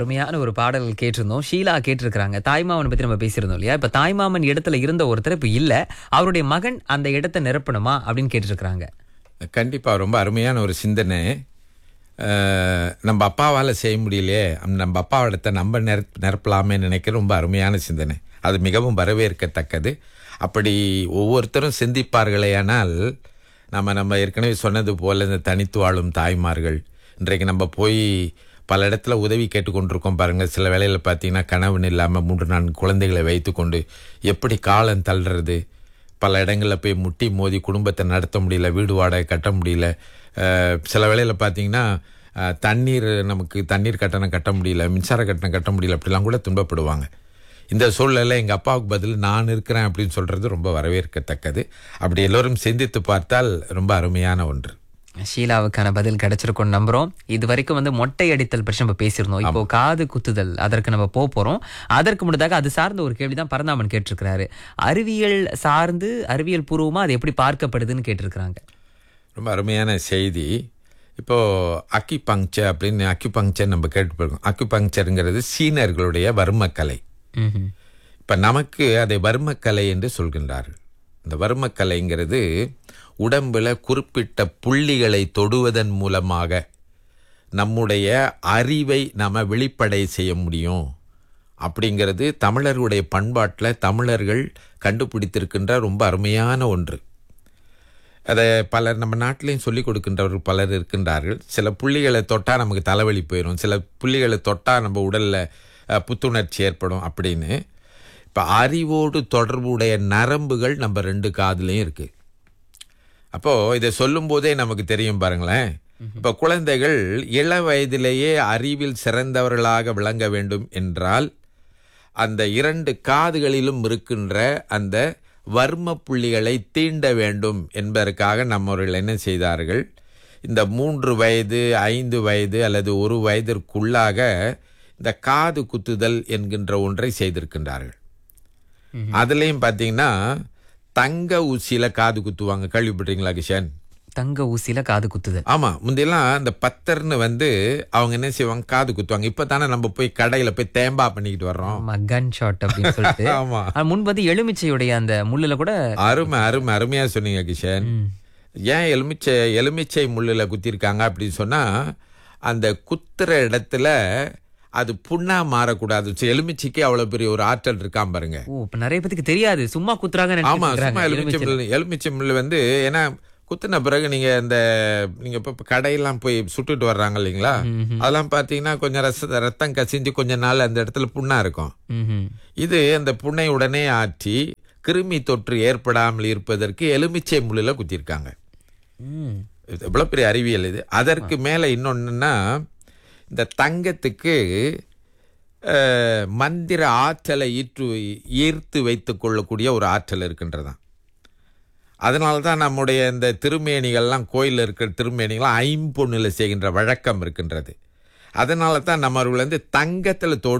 அருமையான ஒரு பாடல் கேட்டிருந்தோம் ஷீலா கேட்டிருக்கிறாங்க தாய்மாமன் பத்தி நம்ம பேசியிருந்தோம் இல்லையா இப்ப தாய்மாமன் இடத்துல இருந்த ஒருத்தர் இப்ப இல்ல அவருடைய மகன் அந்த இடத்தை நிரப்பணுமா அப்படின்னு கேட்டிருக்கிறாங்க கண்டிப்பாக ரொம்ப அருமையான ஒரு சிந்தனை அஹ், நம்ம அப்பாவால் செய்ய முடியலையே அம் நம்ம அப்பாவிடத்தை நம்ம நிர நிரப்பலாமே நினைக்கிற ரொம்ப அருமையான சிந்தனை அது மிகவும் வரவேற்கத்தக்கது அப்படி ஒவ்வொருத்தரும் சிந்திப்பார்களேயானால் நம்ம நம்ம ஏற்கனவே சொன்னது போல இந்த தனித்து வாழும் தாய்மார்கள் இன்றைக்கு நம்ம போய் பல இடத்துல உதவி கேட்டுக்கொண்டிருக்கோம் பாருங்கள் சில வேளையில் பார்த்தீங்கன்னா கணவன் இல்லாமல் மூன்று நான்கு குழந்தைகளை வைத்துக்கொண்டு எப்படி காலம் தள்ளுறது பல இடங்களில் போய் முட்டி மோதி குடும்பத்தை நடத்த முடியல வீடு வாடகை கட்ட முடியல அஹ், சில வேளையில் பார்த்தீங்கன்னா அஹ், தண்ணீர் நமக்கு தண்ணீர் கட்டணம் கட்ட முடியல மின்சார கட்டணம் கட்ட முடியல அப்படிலாம் கூட துன்பப்படுவாங்க இந்த சூழ்நிலை எங்கள் அப்பாவுக்கு பதில் நான் இருக்கிறேன் அப்படின்னு சொல்கிறது ரொம்ப வரவேற்கத்தக்கது அப்படி எல்லோரும் சிந்தித்து பார்த்தால் ரொம்ப அருமையான ஒன்று ஷீலாவுக்கான பதில் கிடைச்சிருக்கும் நம்புறோம் இது வரைக்கும் வந்து மொட்டை அடித்தல் பற்றி நம்ம பேசியிருந்தோம் இப்போ காது குத்துதல் அதற்கு நம்ம போக போறோம் அதற்கு முன்னதாக அது சார்ந்த ஒரு கேள்வி தான் பரந்தாமன் கேட்டிருக்கிறாரு அறிவியல் சார்ந்து அறிவியல் பூர்வமா அது எப்படி பார்க்கப்படுதுன்னு கேட்டிருக்கிறாங்க ரொம்ப அருமையான செய்தி இப்போ அக்கிபங்க்சர் அப்படின்னு அக்யூபங்க்சர் நம்ம கேட்டுருக்கோம் அக்யூபங்க்சருங்கிறது சீனர்களுடைய வர்மக்கலை ம்ஹும். இப்போ நமக்கு அதை வர்மக்கலை என்று சொல்கின்றார்கள் இந்த வர்மக்கலைங்கிறது உடம்புல குறிப்பிட்ட புள்ளிகளை தொடுவதன் மூலமாக நம்முடைய அறிவை நாம வெளிப்படை செய்ய முடியும் அப்படிங்கிறது தமிழர்களுடைய பண்பாட்டில் தமிழர்கள் கண்டுபிடித்திருக்கின்ற ரொம்ப அருமையான ஒன்று அதை பலர் நம்ம நாட்டிலையும் சொல்லிக் கொடுக்கின்றவர்கள் பலர் இருக்கின்றார்கள் சில புள்ளிகளை தொட்டால் நமக்கு தலைவலி போயிடும் சில புள்ளிகளை தொட்டால் நம்ம உடலில் புத்துணர்ச்சி ஏற்படும் அப்படின்னு இப்போ அறிவோடு தொடர்புடைய நரம்புகள் நம்ம ரெண்டு காதுலையும் இருக்கு அப்போது இதை சொல்லும்போதே நமக்கு தெரியும் பாருங்களேன் இப்போ குழந்தைகள் இள வயதிலேயே அறிவில் சிறந்தவர்களாக விளங்க வேண்டும் என்றால் அந்த இரண்டு காதுகளிலும் இருக்கின்ற அந்த வர்ம புள்ளிகளை தீண்ட வேண்டும் என்பதற்காக நம்மவர்கள் என்ன செய்தார்கள் இந்த மூன்று வயது ஐந்து வயது அல்லது ஒரு வயதிற்குள்ளாக இந்த காது குத்துதல் என்கின்ற ஒன்றை செய்திருக்கின்றார்கள் அதுலேயும் பார்த்தீங்கன்னா தங்க ஊசியில காது குத்துவாங்க கேள்விப்பட்டீங்களா கிஷன் தங்க ஊசியில காது குத்துதல் ஆமா முந்தையெல்லாம் அந்த பத்தர்னு வந்து அவங்க என்ன செய்வாங்க காது குத்துவாங்க இப்ப தானே நம்ம போய் கடையில போய் தேம்பா பண்ணிக்கிட்டு வர்றோம் கன் ஷாட் அப்படின்னு சொல்லிட்டு ஆமா ஆனா முன்பு வந்து எலுமிச்சையுடைய அந்த முள்ளுல கூட அருமை அருமை அருமையா சொன்னீங்க கிஷன் ம், ஏன் எலுமிச்சை எலுமிச்சை முள்ளில் குத்திருக்காங்க அப்படின்னு சொன்னா அந்த குத்துற இடத்துல அது புண்ணா மாறக்கூடாது சரி, எலுமிச்சைக்கு அவ்வளவு பெரிய ஒரு ஆற்றல் இருக்காம பாருங்க ஓ இப்ப நிறைய பேத்துக்கு தெரியாது சும்மா குத்துறாங்க ஆமா சும்மா எலுமிச்சை முள் எலுமிச்சை முள் வந்து ஏன்னா குத்துன பிறகு நீங்க இந்த நீங்க இப்ப இப்ப கடையெல்லாம் போய் சுட்டுட்டு வர்றாங்க இல்லைங்களா அதெல்லாம் பாத்தீங்கன்னா கொஞ்சம் ரச ரத்தம் கசிஞ்சு கொஞ்ச நாள் அந்த இடத்துல புண்ணா இருக்கும் இது அந்த புண்ணை உடனே ஆற்றி கிருமி தொற்று ஏற்படாமல் இருப்பதற்கு எலுமிச்சை முள்ளில் குத்திருக்காங்க இது எவ்வளவு பெரிய அறிவியல் இது அதற்கு மேல இன்னொன்னுன்னா இந்த தங்கத்துக்கு அஹ், மந்திர ஆற்றலை ஈற்று ஈர்த்து வைத்துக் கொள்ளக்கூடிய ஒரு ஆற்றல் இருக்கின்றதாம் அதனால தான் நம்முடைய இந்த திருமேனிகள்லாம் கோயிலில் இருக்கிற திருமேனிகள்லாம் ஐம்பொன்னில் செய்கின்ற வழக்கம் இருக்கின்றது அதனால தான் நம்மவர்கள் வந்து தங்கத்தில் தொடு